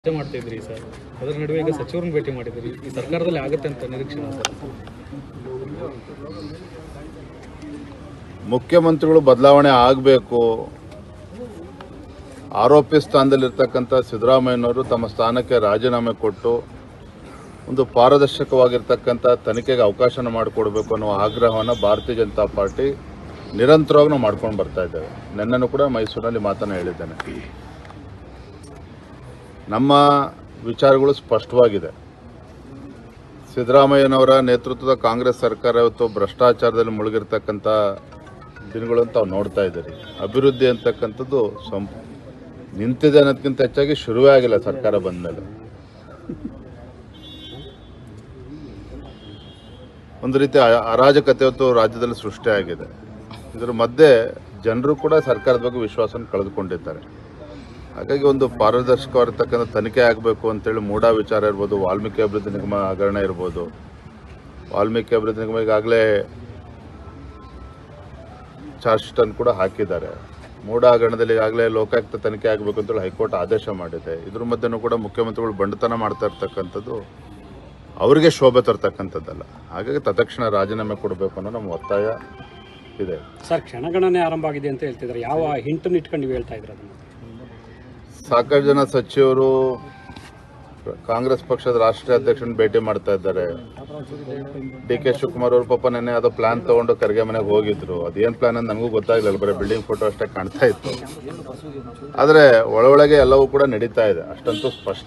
ಚರ್ಚೆ ಮಾಡ್ತಿದ್ರಿ ಸರ್ ಅದರ ನಡುವೆ ಈಗ ಸಚಿವರನ್ನ ಭೇಟಿ ಮಾಡಿದ್ರಿ ಈ ಸರ್ಕಾರದಲ್ಲಿ ಆಗುತ್ತೆ ಅಂತ ನಿರೀಕ್ಷೆ ಸರ್ ಮುಖ್ಯಮಂತ್ರಿಗಳು ಬದಲಾವಣೆ ಆಗಬೇಕು ಆರೋಪಿ ಸ್ಥಾನದಲ್ಲಿರ್ತಕ್ಕಂಥ ಸಿದ್ದರಾಮಯ್ಯನವರು ತಮ್ಮ ಸ್ಥಾನಕ್ಕೆ ರಾಜೀನಾಮೆ ಕೊಟ್ಟು ಒಂದು ಪಾರದರ್ಶಕವಾಗಿರ್ತಕ್ಕಂಥ ತನಿಖೆಗೆ ಅವಕಾಶನ ಮಾಡಿಕೊಡ್ಬೇಕು ಅನ್ನೋ ಆಗ್ರಹವನ್ನು ಭಾರತೀಯ ಜನತಾ ಪಾರ್ಟಿ ನಿರಂತರವಾಗಿ ನಾವು ಮಾಡ್ಕೊಂಡು ಬರ್ತಾ ಇದ್ದೇವೆ ನಿನ್ನೆನೂ ಕೂಡ ಮೈಸೂರಿನಲ್ಲಿ ಮಾತನ್ನು ಹೇಳಿದ್ದೇನೆ ನಮ್ಮ ವಿಚಾರಗಳು ಸ್ಪಷ್ಟವಾಗಿದೆ ಸಿದ್ದರಾಮಯ್ಯನವರ ನೇತೃತ್ವದ ಕಾಂಗ್ರೆಸ್ ಸರ್ಕಾರ ಇವತ್ತು ಭ್ರಷ್ಟಾಚಾರದಲ್ಲಿ ಮುಳುಗಿರ್ತಕ್ಕಂಥ ದಿನಗಳು ತಾವು ನೋಡ್ತಾ ಇದ್ದೀರಿ ಅಭಿವೃದ್ಧಿ ಅಂತಕ್ಕಂಥದ್ದು ಸಂ ನಿಂತಿದೆ ಅನ್ನೋದಕ್ಕಿಂತ ಹೆಚ್ಚಾಗಿ ಶುರುವೇ ಆಗಿಲ್ಲ ಸರ್ಕಾರ ಬಂದ ಮೇಲೆ ಒಂದು ರೀತಿ ಅ- ಅರಾಜಕತೆ ಇವತ್ತು ರಾಜ್ಯದಲ್ಲಿ ಸೃಷ್ಟಿಯಾಗಿದೆ ಇದರ ಮಧ್ಯೆ ಜನರು ಕೂಡ ಸರ್ಕಾರದ ಬಗ್ಗೆ ವಿಶ್ವಾಸವನ್ನು ಕಳೆದುಕೊಂಡಿದ್ದಾರೆ ಹಾಗಾಗಿ ಒಂದು ಪಾರದರ್ಶಕವಾಗಿರ್ತಕ್ಕಂಥ ತನಿಖೆ ಆಗಬೇಕು ಅಂತೇಳಿ ಮೂಡಾ ವಿಚಾರ ಇರ್ಬೋದು ವಾಲ್ಮೀಕಿ ಅಭಿವೃದ್ಧಿ ನಿಗಮ ಹಗರಣ ಇರ್ಬೋದು ವಾಲ್ಮೀಕಿ ಅಭಿವೃದ್ಧಿ ನಿಗಮ ಈಗಾಗಲೇ ಚಾರ್ಜ್ ಶೀಟನ್ನು ಕೂಡ ಹಾಕಿದ್ದಾರೆ ಮೂಡಾ ಹಗರಣದಲ್ಲಿ ಈಗಾಗಲೇ ಲೋಕಾಯುಕ್ತ ತನಿಖೆ ಆಗಬೇಕು ಅಂತೇಳಿ ಹೈಕೋರ್ಟ್ ಆದೇಶ ಮಾಡಿದೆ ಇದ್ರ ಮಧ್ಯೆನೂ ಕೂಡ ಮುಖ್ಯಮಂತ್ರಿಗಳು ಬಂಡತನ ಮಾಡ್ತಾ ಇರ್ತಕ್ಕಂಥದ್ದು ಅವರಿಗೆ ಶೋಭೆ ತರ್ತಕ್ಕಂಥದ್ದಲ್ಲ ಹಾಗಾಗಿ ತತ್ಕ್ಷಣ ರಾಜೀನಾಮೆ ಕೊಡಬೇಕು ಅನ್ನೋ ನಮ್ಮ ಒತ್ತಾಯ ಇದೆ ಸರ್ ಕ್ಷಣಗಣನೆ ಆರಂಭ ಆಗಿದೆ ಅಂತ ಹೇಳ್ತಿದ್ದಾರೆ ಯಾವ ಹಿಂಟನ್ನು ಇಟ್ಕೊಂಡು ನೀವು ಹೇಳ್ತಾ ಇದ್ರ ಅದನ್ನು ಸಾಕಷ್ಟು ಜನ ಸಚಿವರು ಕಾಂಗ್ರೆಸ್ ಪಕ್ಷದ ರಾಷ್ಟ್ರೀಯ ಅಧ್ಯಕ್ಷರನ್ನ ಭೇಟಿ ಮಾಡ್ತಾ ಇದ್ದಾರೆ ಡಿ ಕೆ ಶಿವಕುಮಾರ್ ಅವರು ಪಾಪ ನೆನ್ನೆ ಅದು ಪ್ಲಾನ್ ತಗೊಂಡು ಕರ್ಗೆ ಮನೆಗೆ ಹೋಗಿದ್ರು ಅದೇನ್ ಪ್ಲಾನ್ ಅಂತ ನನಗೂ ಗೊತ್ತಾಗ್ಲಿಲ್ಲ ಬರೀ ಬಿಲ್ಡಿಂಗ್ ಫೋಟೋ ಅಷ್ಟೇ ಕಾಣ್ತಾ ಇತ್ತು ಆದ್ರೆ ಒಳೊಳಗೆ ಎಲ್ಲವೂ ಕೂಡ ನಡೀತಾ ಇದೆ ಅಷ್ಟಂತೂ ಸ್ಪಷ್ಟ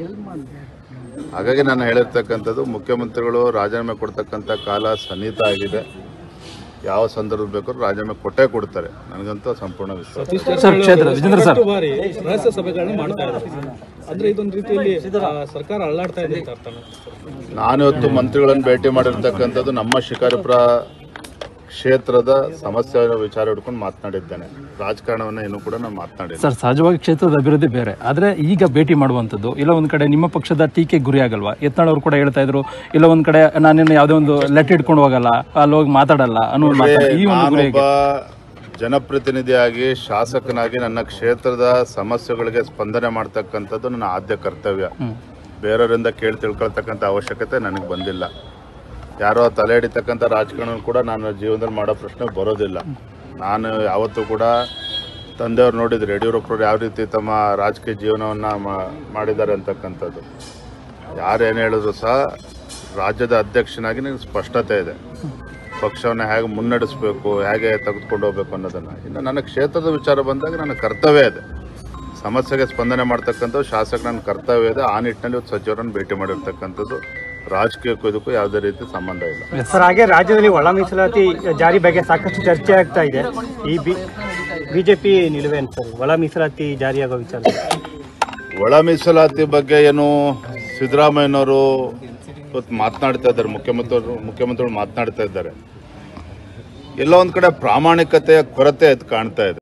ಹಾಗಾಗಿ ನಾನು ಹೇಳಿರ್ತಕ್ಕಂಥದ್ದು ಮುಖ್ಯಮಂತ್ರಿಗಳು ರಾಜೀನಾಮೆ ಕೊಡ್ತಕ್ಕಂಥ ಕಾಲ ಸನ್ನಿಹಿತ ಆಗಿದೆ ಯಾವ ಸಂದರ್ಭ ಬೇಕಾದ್ರೂ ರಾಜೀನಾಮೆ ಕೊಟ್ಟೇ ಕೊಡ್ತಾರೆ ನನಗಂತೂ ಸಂಪೂರ್ಣ ವಿಶ್ವಾಸ ಸತೀಶ್ ಜಾರಕಿಹೊಳಿ ಸಾಕಷ್ಟು ಬಾರಿ ರಹಸ್ಯ ಸಭೆಗಳನ್ನ ಮಾಡ್ತಾ ಇದ್ದಾರೆ ಅಂದ್ರೆ ಇದೊಂದು ರೀತಿಯಲ್ಲಿ ಆ, ಸರ್ಕಾರ ಅಳ್ಳಾಡ್ತಾ ಇದೆ ಅಂತ ಅರ್ಥನ ನಾನಿವತ್ತು ಮಂತ್ರಿಗಳನ್ನು ಭೇಟಿ ಮಾಡಿರ್ತಕ್ಕಂಥದ್ದು ನಮ್ಮ ಶಿಕಾರಿಪುರ ಕ್ಷೇತ್ರದ ಸಮಸ್ಯೆ ವಿಚಾರ ಹಿಡ್ಕೊಂಡು ಮಾತನಾಡಿದ್ದೇನೆ ರಾಜಕಾರಣವನ್ನ ಇನ್ನೂ ಕೂಡ ನಾನು ಮಾತನಾಡಿದ್ದೆ ಸರ್ ಸಹಜವಾಗಿ ಕ್ಷೇತ್ರದ ಅಭಿವೃದ್ಧಿ ಬೇರೆ ಆದ್ರೆ ಈಗ ಭೇಟಿ ಮಾಡುವಂಥದ್ದು ಇಲ್ಲ ಒಂದ್ ಕಡೆ ನಿಮ್ಮ ಪಕ್ಷದ ಟೀಕೆ ಗುರಿ ಆಗಲ್ವಾ ಯತ್ನಾಳ್ ಅವರು ಕೂಡ ಹೇಳ್ತಾ ಇದ್ರು ಇಲ್ಲ ಒಂದ್ ಕಡೆ ನಾನೇನು ಯಾವುದೇ ಒಂದು ಲೆಟರ್ ಇಟ್ಕೊಂಡು ಹೋಗಲ್ಲ ಅಲ್ಲಿ ಹೋಗಿ ಮಾತಾಡಲ್ಲ ಅನ್ನೋ ಒಂದು ಮಾತಾಡ ಈ ಒಂದು ಗುರಿ ನಾನೊಬ್ಬ ಜನಪ್ರತಿನಿಧಿಯಾಗಿ ಶಾಸಕನಾಗಿ ನನ್ನ ಕ್ಷೇತ್ರದ ಸಮಸ್ಯೆಗಳಿಗೆ ಸ್ಪಂದನೆ ಮಾಡ್ತಕ್ಕಂಥದ್ದು ನನ್ನ ಆದ್ಯ ಕರ್ತವ್ಯ ಬೇರೆಯವರಿಂದ ಕೇಳಿ ತಿಳ್ಕೊಳ್ತಕ್ಕಂಥ ಅವಶ್ಯಕತೆ ನನಗೆ ಬಂದಿಲ್ಲ ಯಾರೋ ತಲೆ ಹಿಡಿತಕ್ಕಂಥ ರಾಜಕಾರಣ ಕೂಡ ನಾನು ಜೀವನದಲ್ಲಿ ಮಾಡೋ ಪ್ರಶ್ನೆ ಬರೋದಿಲ್ಲ ನಾನು ಯಾವತ್ತೂ ಕೂಡ ತಂದೆಯವ್ರು ನೋಡಿದ್ರು ಯಡಿಯೂರಪ್ಪರು ಯಾವ ರೀತಿ ತಮ್ಮ ರಾಜಕೀಯ ಜೀವನವನ್ನು ಮಾಡಿದ್ದಾರೆ ಅಂತಕ್ಕಂಥದ್ದು ಯಾರೇನು ಹೇಳಿದ್ರು ಸಹ ರಾಜ್ಯದ ಅಧ್ಯಕ್ಷನಾಗಿ ನನಗೆ ಸ್ಪಷ್ಟತೆ ಇದೆ ಪಕ್ಷವನ್ನು ಹೇಗೆ ಮುನ್ನಡೆಸಬೇಕು ಹೇಗೆ ತೆಗೆದುಕೊಂಡು ಹೋಗ್ಬೇಕು ಅನ್ನೋದನ್ನು ಇನ್ನು ನನ್ನ ಕ್ಷೇತ್ರದ ವಿಚಾರ ಬಂದಾಗ ನನ್ನ ಕರ್ತವ್ಯ ಇದೆ ಸಮಸ್ಯೆಗೆ ಸ್ಪಂದನೆ ಮಾಡ್ತಕ್ಕಂಥದ್ದು ಶಾಸಕ ನನ್ನ ಕರ್ತವ್ಯ ಇದೆ ಆ ನಿಟ್ಟಿನಲ್ಲಿ ಇವತ್ತು ಸಚಿವರನ್ನು ಭೇಟಿ ಮಾಡಿರ್ತಕ್ಕಂಥದ್ದು ರಾಜಕೀಯಕ್ಕೂ ಇದಕ್ಕೂ ಯಾವುದೇ ರೀತಿ ಸಂಬಂಧ ಇಲ್ಲ ಸರ್ ಹಾಗೆ ರಾಜ್ಯದಲ್ಲಿ ಒಳ ಮೀಸಲಾತಿ ಜಾರಿ ಬಗ್ಗೆ ಸಾಕಷ್ಟು ಚರ್ಚೆ ಆಗ್ತಾ ಇದೆ ಈ ಬಿ ಬಿಜೆಪಿ ನಿಲುವೇನು ಸರ್ ಒಳ ಮೀಸಲಾತಿ ಜಾರಿಯಾಗೋ ವಿಚಾರ ಒಳ ಮೀಸಲಾತಿ ಬಗ್ಗೆ ಏನು ಸಿದ್ದರಾಮಯ್ಯನವರು ಇವತ್ತು ಮಾತನಾಡ್ತಾ ಇದ್ದಾರೆ ಮುಖ್ಯಮಂತ್ರಿ ಮುಖ್ಯಮಂತ್ರಿಗಳು ಮಾತನಾಡ್ತಾ ಇದ್ದಾರೆ ಎಲ್ಲೋ ಒಂದು ಕಡೆ ಪ್ರಾಮಾಣಿಕತೆಯ ಕೊರತೆ ಎದ್ದು ಕಾಣ್ತಾ ಇದೆ